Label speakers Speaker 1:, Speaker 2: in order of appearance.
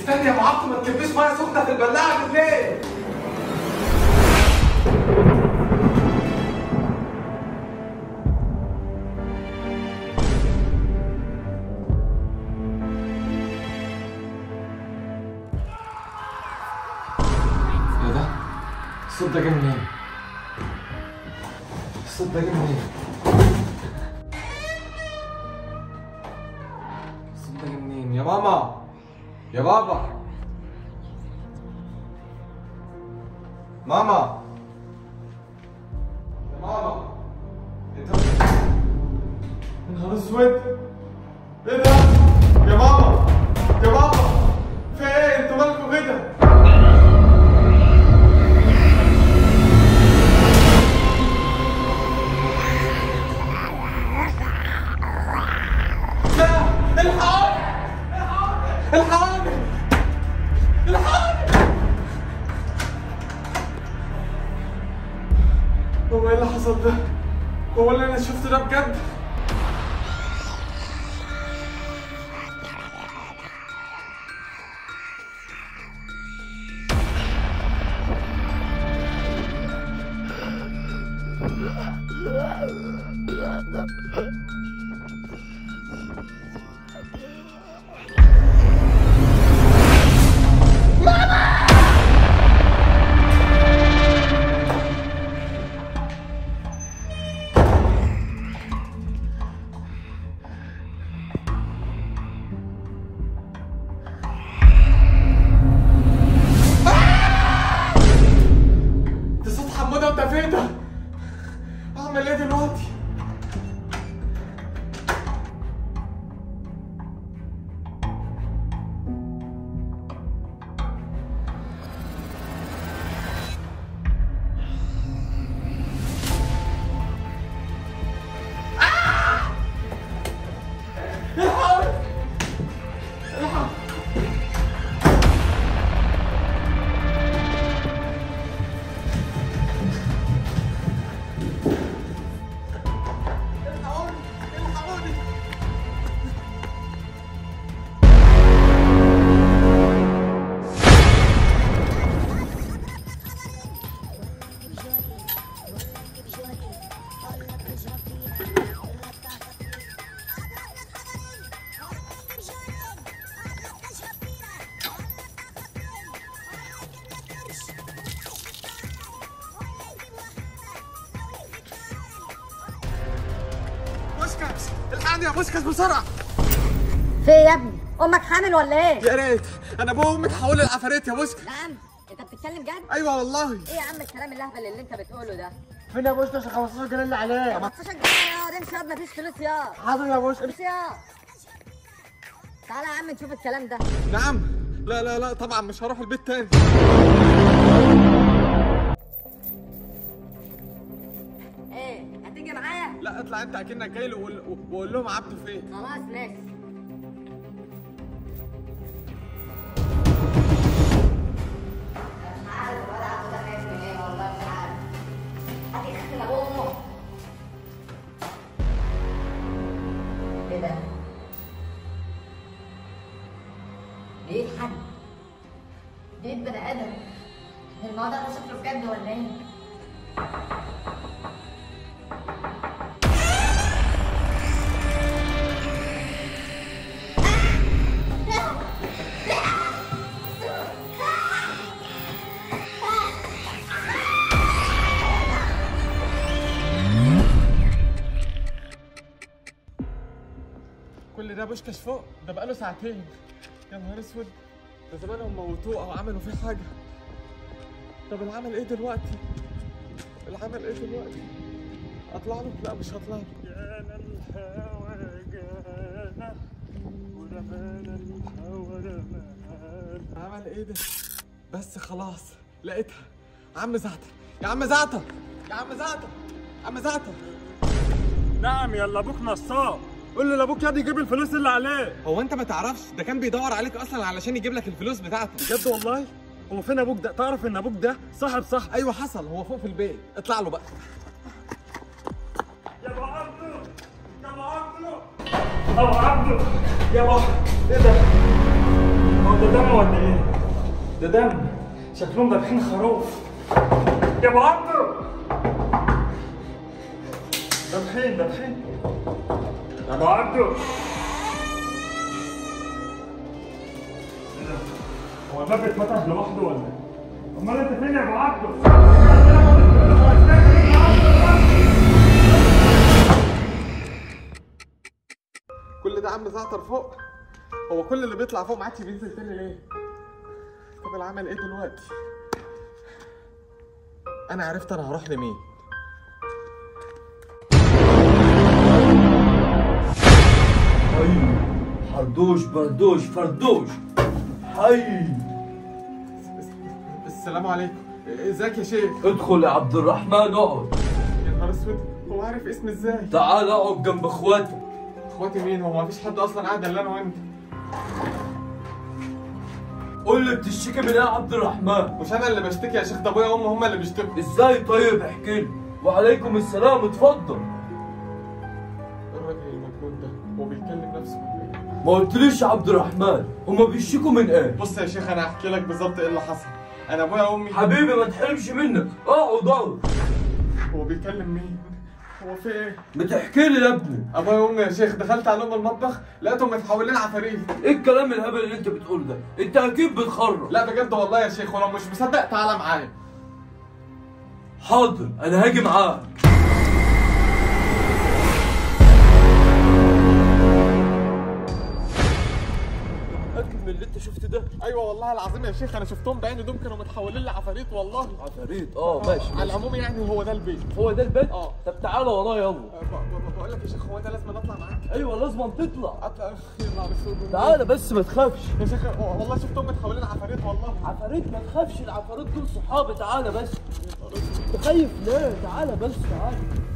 Speaker 1: استني يا ابو عبده ما تكبيش ميه سخنه في البلاعه بالليل ايه ده؟ الصوت ده جه منين؟ الصوت ده جه منين؟ الصوت ده جه منين؟ يا ماما يا بابا ماما يا ماما انت يا نهار اسود ايه ده؟ يا ماما يا بابا في ايه؟ انتوا مالكم كده؟ لا الحقوني الحقوني الحقوني هو ايه اللي حصل ده؟ هو اللي انا شفته ده بجد؟ ده صوت حموده وانت فين ده؟ اعمل ايه دلوقتي؟ آه! الحقوني! الحقوني! الحقوني الحقوني بوسكاس الحقني يا بوسكاس بسرعه
Speaker 2: في إيه يا ابني امك حامل ولا ايه
Speaker 1: يا ريت انا ابوه وامي اتحولوا العفاريت يا بوسكاس
Speaker 2: نعم انت بتتكلم جد
Speaker 1: ايوه والله
Speaker 2: ايه يا عم الكلام اللهبل اللي انت بتقوله ده
Speaker 3: فين يا بوسكاس ال 15 جنيه اللي عليه
Speaker 2: 15 جنيه يا امشي يا مفيش فلوس يا
Speaker 3: حاضر يا بوسكاس
Speaker 2: امشي يا تعالى يا عم نشوف الكلام ده
Speaker 1: نعم لا لا لا طبعا مش هروح البيت تاني
Speaker 2: ايه هتيجي معايا
Speaker 1: لا اطلع انت اكنك جاي له وقول وقول لهم عبده فين
Speaker 2: خلاص ماشي مش عارف الواد عبده ده خايف من ايه والله مش عارف هاتي خاف ابوه وامه ايه ده؟ بيضحك بيت بني ادم الموضوع ده شكله بجد ولا ايه؟
Speaker 1: كل ده بوشكاش فوق ده بقاله ساعتين يا نهار اسود ده زمانهم موتوه او عملوا فيه حاجه طب العمل ايه دلوقتي العمل ايه دلوقتي اطلع له لا مش هطلع له
Speaker 4: جانا الهوى جانا ورمانا الهوى رمانا
Speaker 1: عمل ايه ده بس خلاص لقيتها عم زعتر يا عم زعتر يا عم زعتر عم زعتر
Speaker 4: نعم يلا ابوك نصاب قول له لابوك ياض يجيب الفلوس اللي عليه
Speaker 1: هو انت ما تعرفش ده كان بيدور عليك اصلا علشان يجيب لك الفلوس بتاعته
Speaker 4: بجد والله هو فين ابوك ده تعرف ان ابوك ده صاحب صح
Speaker 1: ايوه حصل هو فوق في البيت اطلع له بقى
Speaker 4: يا ابو عبده يا ابو عبده ابو عبده يا ابو ايه ده هو ده دم ولا ايه؟ ده دم شكلهم ذابحين خروف يا ابو عبده ذابحين ذابحين يا ابو عبده إيه ده؟ هو الباب اتفتح لوحده ولا ايه؟ امال انت فين يا ابو عبده؟
Speaker 1: كل ده عم زعتر فوق هو كل اللي بيطلع فوق ما عادش بينزل تاني ليه طب العمل ايه دلوقتي انا عرفت انا هروح لمين
Speaker 5: حي حردوش بردوش فردوش حي
Speaker 1: السلام عليكم ازيك يا شيخ
Speaker 5: ادخل يا عبد الرحمن اقعد
Speaker 1: يا نهار اسود هو عارف اسمي ازاي
Speaker 5: تعال اقعد جنب اخواتك
Speaker 1: اخواتي مين هو مفيش حد اصلا قاعد الا انا وانت
Speaker 5: قول لي بتشتكي من ايه يا عبد الرحمن
Speaker 1: مش انا اللي بشتكي يا شيخ ده ابويا وامي هما اللي بيشتكوا
Speaker 5: ازاي طيب احكي لي وعليكم السلام اتفضل
Speaker 1: الراجل المجنون ده هو بيكلم نفسه ولا ايه
Speaker 5: ما قلتليش يا عبد الرحمن هما بيشتكوا من ايه
Speaker 1: بص يا شيخ انا هحكي لك بالظبط ايه اللي حصل انا ابويا وامي
Speaker 5: حبيبي ما تحرمش منك اقعد اقعد
Speaker 1: هو بيكلم مين هو في ايه
Speaker 5: بتحكي لي يا ابني
Speaker 1: ابويا وامي يا شيخ دخلت عليهم المطبخ لقيتهم متحولين عفاريت
Speaker 5: ايه الكلام الهبل اللي انت بتقوله ده انت اكيد بتخرج
Speaker 1: لا بجد والله يا شيخ ولو مش مصدق تعالى معايا
Speaker 5: حاضر انا هاجي معاك متأكد من اللي انت شفته ده
Speaker 1: ايوه والله العظيم يا شيخ انا شفتهم بعيني دول كانوا متحولين لعفاريت والله
Speaker 5: عفاريت اه ماشي
Speaker 1: على العموم يعني هو ده البيت
Speaker 5: هو ده البيت
Speaker 1: اه.
Speaker 5: طب تعالى ورايا يلا
Speaker 1: أه، ب- ب- بقول لك يا شيخ هو ده لازم أنا اطلع معاك
Speaker 5: ايوه لازم تطلع
Speaker 1: اطلع يا نهار اسود
Speaker 5: تعالى بس ما تخافش
Speaker 1: يا شيخ والله شفتهم متحولين عفاريت والله
Speaker 5: عفاريت ما تخافش العفاريت دول صحابي تعالى بس انت خايف ليه تعالى بس تعالى